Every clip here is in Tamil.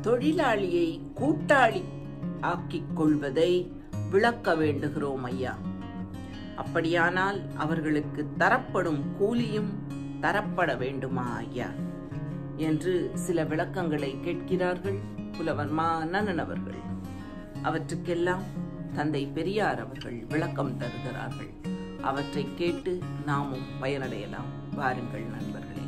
தொழிலாளியை கூட்டாளி ஆக்கிக் கொள்வதை விளக்க வேண்டுகிறோம் ஐயா அப்படியானால் அவர்களுக்கு தரப்படும் கூலியும் தரப்பட வேண்டுமா ஐயா என்று சில விளக்கங்களை கேட்கிறார்கள் புலவர் மா நன்னன் அவர்கள் அவற்றுக்கெல்லாம் தந்தை பெரியார் அவர்கள் விளக்கம் தருகிறார்கள் அவற்றை கேட்டு நாமும் பயனடையலாம் வாருங்கள் நண்பர்களே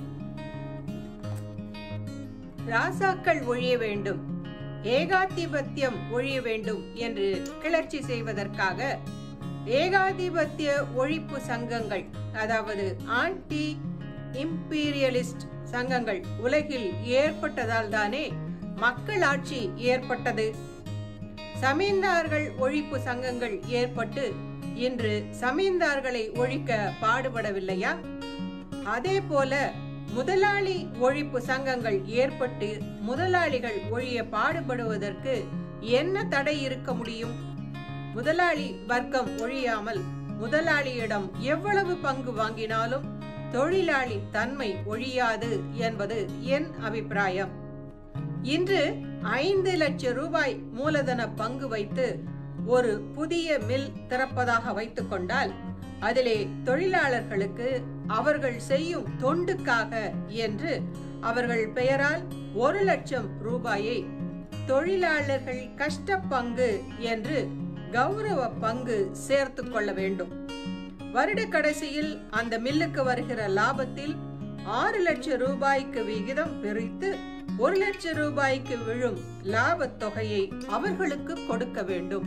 ராசாக்கள் ஒழிய வேண்டும் ஏகாதிபத்தியம் ஒழிய வேண்டும் என்று கிளர்ச்சி செய்வதற்காக ஏகாதிபத்திய ஒழிப்பு சங்கங்கள் அதாவது ஆன்டி இம்பீரியலிஸ்ட் சங்கங்கள் உலகில் ஏற்பட்டதால் தானே மக்களாட்சி ஏற்பட்டது சமீந்தார்கள் ஒழிப்பு சங்கங்கள் ஏற்பட்டு இன்று சமீந்தார்களை ஒழிக்க பாடுபடவில்லையா அதே போல முதலாளி ஒழிப்பு சங்கங்கள் ஏற்பட்டு முதலாளிகள் ஒழிய பாடுபடுவதற்கு என்ன தடை இருக்க முடியும் முதலாளி வர்க்கம் ஒழியாமல் முதலாளியிடம் எவ்வளவு பங்கு வாங்கினாலும் தொழிலாளி தன்மை ஒழியாது என்பது என் அபிப்பிராயம் இன்று ஐந்து லட்சம் ரூபாய் மூலதன பங்கு வைத்து ஒரு புதிய மில் திறப்பதாக வைத்துக் கொண்டால் அதிலே தொழிலாளர்களுக்கு அவர்கள் செய்யும் தொண்டுக்காக என்று அவர்கள் பெயரால் ஒரு லட்சம் ரூபாயை தொழிலாளர்கள் கஷ்ட பங்கு என்று கௌரவ பங்கு சேர்த்து கொள்ள வேண்டும் வருட கடைசியில் அந்த மில்லுக்கு வருகிற லாபத்தில் ஆறு லட்சம் ரூபாய்க்கு விகிதம் பிரித்து ஒரு லட்சம் ரூபாய்க்கு விழும் லாபத் தொகையை அவர்களுக்கு கொடுக்க வேண்டும்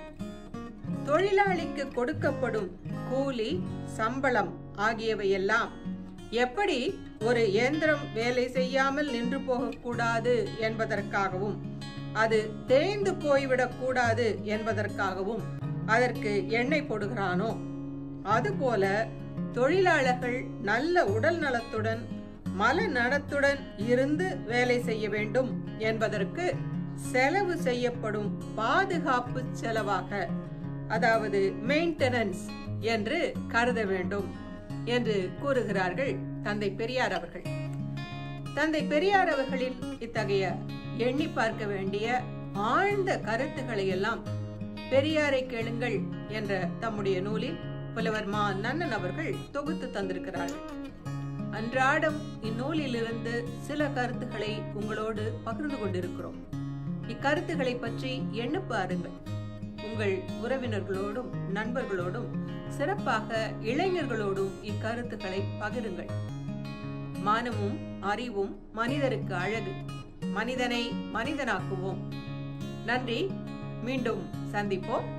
தொழிலாளிக்கு கொடுக்கப்படும் கூலி சம்பளம் ஆகியவையெல்லாம் எப்படி ஒரு இயந்திரம் வேலை செய்யாமல் நின்று போகக்கூடாது என்பதற்காகவும் அது தேய்ந்து போய்விடக் கூடாது என்பதற்காகவும் அதற்கு எண்ணெய் போடுகிறானோ அதுபோல தொழிலாளர்கள் நல்ல உடல் நலத்துடன் மல நலத்துடன் இருந்து வேலை செய்ய வேண்டும் என்பதற்கு செலவு செய்யப்படும் பாதுகாப்பு செலவாக அதாவது மெயின்டெனன்ஸ் என்று கருத வேண்டும் என்று கூறுகிறார்கள் தந்தை பெரியார் அவர்கள் தந்தை பெரியார் அவர்களின் இத்தகைய எண்ணி பார்க்க வேண்டிய ஆழ்ந்த கருத்துக்களை எல்லாம் பெரியாரை கேளுங்கள் என்ற தம்முடைய நூலில் புலவர் மா நன்னன் அவர்கள் தொகுத்து தந்திருக்கிறார்கள் அன்றாடம் இந்நூலிலிருந்து சில கருத்துக்களை உங்களோடு பகிர்ந்து கொண்டிருக்கிறோம் இக்கருத்துக்களை பற்றி எண்ணு பாருங்கள் உங்கள் உறவினர்களோடும் நண்பர்களோடும் சிறப்பாக இளைஞர்களோடும் இக்கருத்துக்களை பகிருங்கள் மானமும் அறிவும் மனிதருக்கு அழகு மனிதனை மனிதனாக்குவோம் நன்றி மீண்டும் சந்திப்போம்